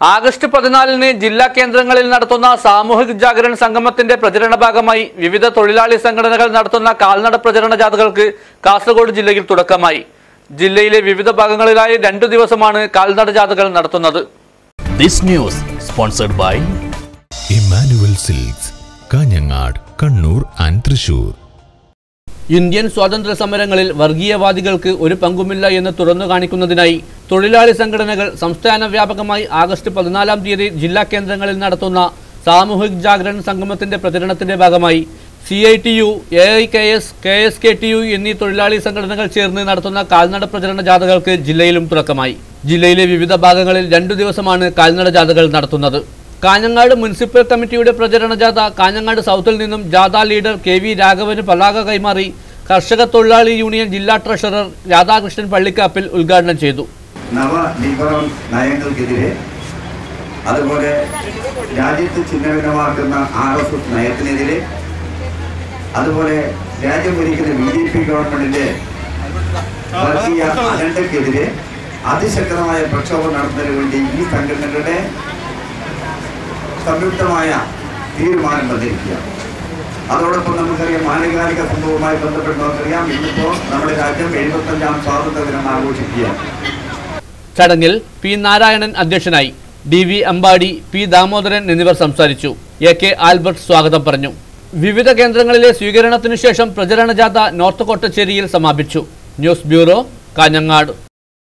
August പതിനാലിന് ജില്ലാ കേന്ദ്രങ്ങളിൽ നടത്തുന്ന സാമൂഹിക ജാഗരൺ സംഗമത്തിന്റെ പ്രചരണ ഭാഗമായി വിവിധ തൊഴിലാളി സംഘടനകൾ നടത്തുന്ന കാൽനട പ്രചരണ ജാഥകൾക്ക് കാസർഗോഡ് ജില്ലയിൽ തുടക്കമായി ജില്ലയിലെ വിവിധ ഭാഗങ്ങളിലായി രണ്ടു ദിവസമാണ് കാൽനട ജാഥകൾ നടത്തുന്നത് This news sponsored by Emmanuel Silks Kanhangad Kannur and Thrissur Indian സ്വാതന്ത്ര്യ സമരങ്ങളിൽ വർഗീയവാദികൾക്ക് ഒരു പങ്കുമില്ല എന്ന് തുറന്നു കാണിക്കുന്നതിനായി തൊഴിലാളി സംഘടനകൾ സംസ്ഥാന വ്യാപകമായി ആഗസ്റ്റ് പതിനാലാം തീയതി ജില്ലാ കേന്ദ്രങ്ങളിൽ നടത്തുന്ന സാമൂഹിക് ജാഗരൺ സംഗമത്തിന്റെ പ്രചരണത്തിന്റെ ഭാഗമായി C I T U A I K S K S K T U എന്നീ തൊഴിലാളി സംഘടനകൾ ചേർന്ന് നടത്തുന്ന കാൽനട പ്രചരണ ജാഥകൾക്ക് ജില്ലയിലും തുടക്കമായി ജില്ലയിലെ വിവിധ ഭാഗങ്ങളിൽ രണ്ടു ദിവസമാണ് കാൽനട ജാഥകൾ നടത്തുന്നത് കാഞ്ഞങ്ങാട് മുനിസിപ്പൽ കമ്മിറ്റിയുടെ പ്രചരണ ജാഥ കാഞ്ഞങ്ങാട് സൗത്തിൽ നിന്നും ജാഥ ലീഡർ കെ വി രാഘവന് പതാക കൈമാറി കർഷക തൊഴിലാളി യൂണിയൻ ജില്ലാ ട്രഷറർ രാധാകൃഷ്ണൻ പള്ളിക്കാപ്പിൽ ഉദ്ഘാടനം ചെയ്തു നവ ലിബറൽ നയങ്ങൾക്കെതിരെ അതുപോലെ രാജ്യത്ത് ചിഹ്നഭിന്നമാക്കുന്ന ആർ എസ് എസ് നയത്തിനെതിരെ അതുപോലെ രാജ്യം ഭരിക്കുന്ന ബി ജെ പി ഗവൺമെന്റിന്റെ വർഗീയ അജണ്ടയ്ക്കെതിരെ അതിശക്തമായ പ്രക്ഷോഭം നടത്തുന്നതിന് വേണ്ടി ഈ സംഘടനകളുടെ സംയുക്തമായ തീരുമാനം വന്നിരിക്കുകയാണ് അതോടൊപ്പം നമുക്കറിയാം ആനുകാലിക സംഭവവുമായി ബന്ധപ്പെട്ട് നമുക്കറിയാം ഇന്നിപ്പോ നമ്മുടെ രാജ്യം എഴുപത്തഞ്ചാം സ്വാതന്ത്ര്യ ദിനം ആഘോഷിക്കുകയാണ് ചടങ്ങിൽ പി നാരായണൻ അധ്യക്ഷനായി D V Ambadi P Damodaran എന്നിവർ സംസാരിച്ചു എ കെ ആൽബർട്ട് സ്വാഗതം പറഞ്ഞു വിവിധ കേന്ദ്രങ്ങളിലെ സ്വീകരണത്തിനു ശേഷം പ്രചരണ ജാഥ നോർത്ത് കോട്ടച്ചേരിയിൽ സമാപിച്ചു ന്യൂസ് ബ്യൂറോ കാഞ്ഞങ്ങാട്